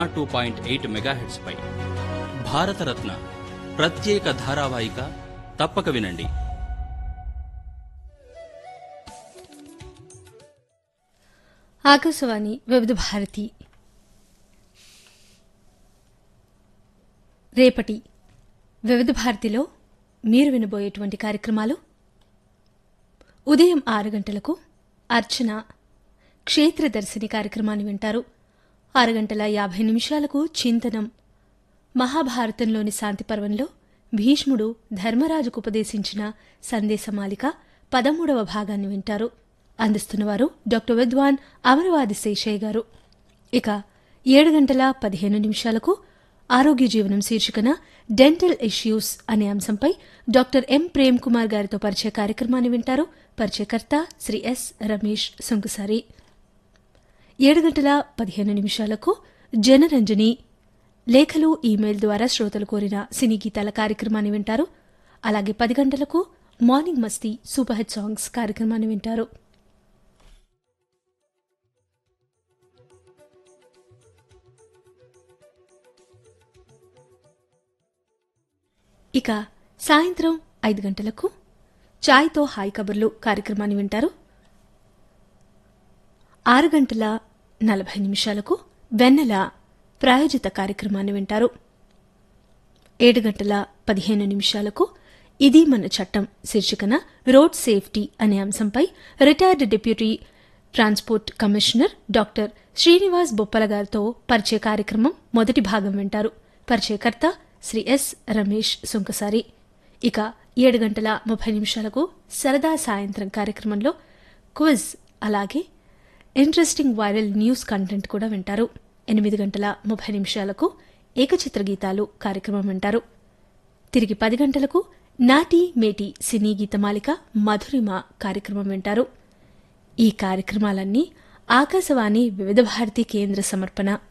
two point eight megahertz పై భారతరత్న ప్రత్యేక ధారావాహిక తప్పక వినండి ఆకాశవాణి వివిధ భారతి రేపటి వివిధ భారతిలో మీరు వినబోయేటువంటి కార్యక్రమాలు ఉదయం ఆరు గంటలకు అర్చన క్షేత్రదర్శిని కార్యక్రమాన్ని వింటారు ఆరు గంటల యాభై నిమిషాలకు చింతనం మహాభారతంలోని శాంతి పర్వంలో భీష్ముడు ధర్మరాజుకు ఉపదేశించిన సందేశమాలిక పదమూడవ భాగాన్ని వింటారు అందిస్తున్నవారు డాక్టర్ విద్వాన్ అమరవాది శేషయ్య గారు ఇక ఏడు గంటల పదిహేను నిమిషాలకు ఆరోగ్య జీవనం శీర్షికన డెంటల్ ఇష్యూస్ అనే అంశంపై డాక్టర్ ఎం ప్రేమ్ కుమార్ గారితో పరిచయ కార్యక్రమాన్ని వింటారు పరిచయకర్త శ్రీ ఎస్ రమేష్ సుంకుసారి ఏడు గంటల పదిహేను నిమిషాలకు జనరంజని లేఖలు ఈమెయిల్ ద్వారా శ్రోతలు కోరిన సినీ గీతాల కార్యక్రమాన్ని వింటారు అలాగే పది గంటలకు మార్నింగ్ మస్తీ సూపర్ హిట్ సాంగ్స్ కార్యక్రమాన్ని వింటారు ఇక సాయంత్రం ఐదు గంటలకు చాయ్తో హాయ్ కబుర్లు కార్యక్రమాన్ని వింటారు ఆరు గంటల నలభై నిమిషాలకు వెన్నెల ప్రాయోజిత కార్యక్రమాన్ని వింటారు ఏడు గంటల పదిహేను నిమిషాలకు ఇది మన చట్టం శీర్షికన రోడ్ సేఫ్టీ అనే అంశంపై retired deputy transport commissioner doctor Srinivas Boppala గారితో పరిచయ కార్యక్రమం మొదటి భాగం వింటారు పరిచయకర్త శ్రీ ఎస్ రమేష్ సుంకసారి ఇక ఏడు గంటల ముప్పై నిమిషాలకు సరదా సాయంత్రం కార్యక్రమంలో క్విజ్ అలాగే ఇంట్రెస్టింగ్ వైరల్ న్యూస్ కంటెంట్ కూడా వింటారు ఎనిమిది గంటల ముప్పై నిమిషాలకు ఏకచిత్ర గీతాలు కార్యక్రమం వింటారు తిరిగి పది గంటలకు నాటి మేటి సినీ గీతమాలిక మధురిమ కార్యక్రమం వింటారు ఈ కార్యక్రమాలన్నీ ఆకాశవాణి వివిధ భారతి కేంద్ర సమర్పణ